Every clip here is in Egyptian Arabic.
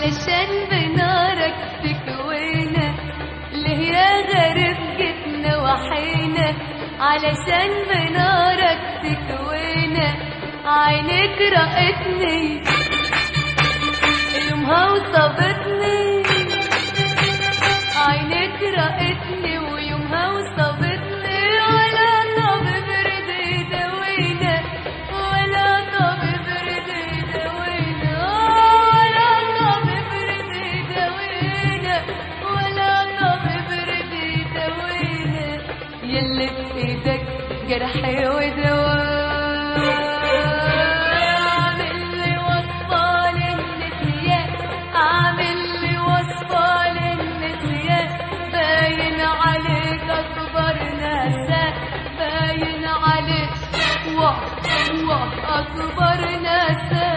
علشان بنارك تكوينا ليه يا غريب جيتنا وحينا علشان بنارك تكوينا عينك رأتني يومها وصابتني عينك رأتني ويومها وصابتني ولا طبيب رضي يداوينا ولا طبيب رضي يداوينا ولا طبيب رضي يداوينا ولا طبيب رضي يداوينا يلي في ايدك جرحي ودواء عامل لي وصفة للنسيان عامل لي وصفة للنسيان باين عليك أكبر ناسا باين عليك واه واه أكبر ناسا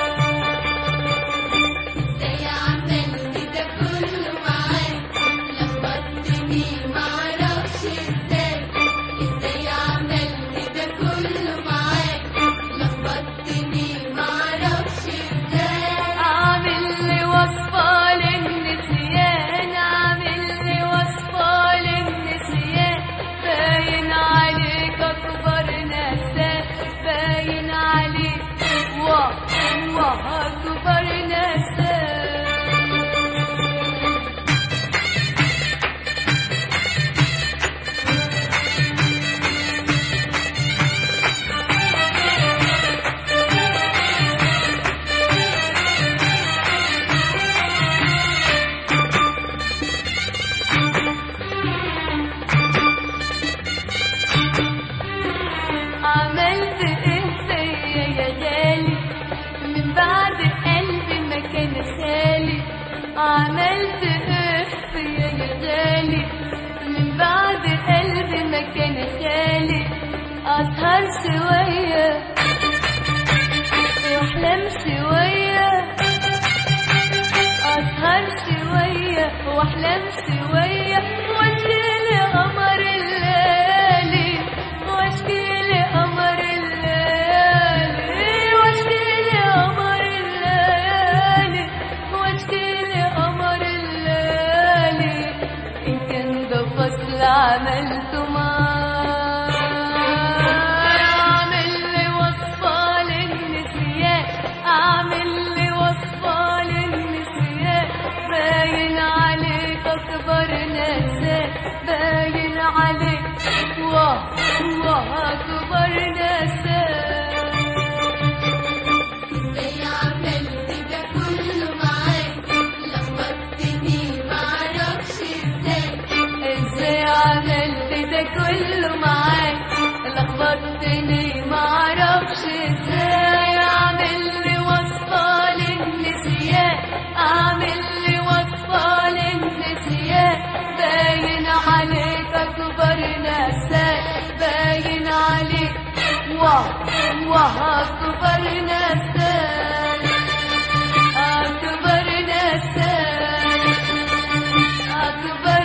ازاي عملت ده كله معاك لخبطتني معرفش ازاي ازاي عملت ده كله معاك لخبطتني معرفش ازاي عامل لي وصفة للنسيان عامل لي وصفة للنسيان باين عليك أكبر ناسا باين عليك واه واه أكبر ناسا عملت ايه فيا يا غالي من بعد قلبي ما كان خالي عملت ايه فيا يا غالي من بعد قلبي ما كان خالي اسهر شويه واحلم شويه اسهر شويه واحلم شويه واشكي لقمر الليالي واشكي لقمر الليالي واشكي لقمر الليالي واشكي لقمر الليالي ان كان ده فصل عملته معاه اعمل لي وصفه للنسيان اعمل لي وصفه للنسيان باين عليك اكبر ناسا باين عليك واه واه اكبر ناسا ازاي عملت ده كله معاك لخبطتني معرفش ازاي ازاي عملت ده كله معاك لخبطتني معرفش ازاي اعمل لي وصفة للنسيان اعمل لي وصفة للنسيان باين عليك اكبر ناسا باين عليك واه واه اكبر ناسا اكبر ناسا أكبر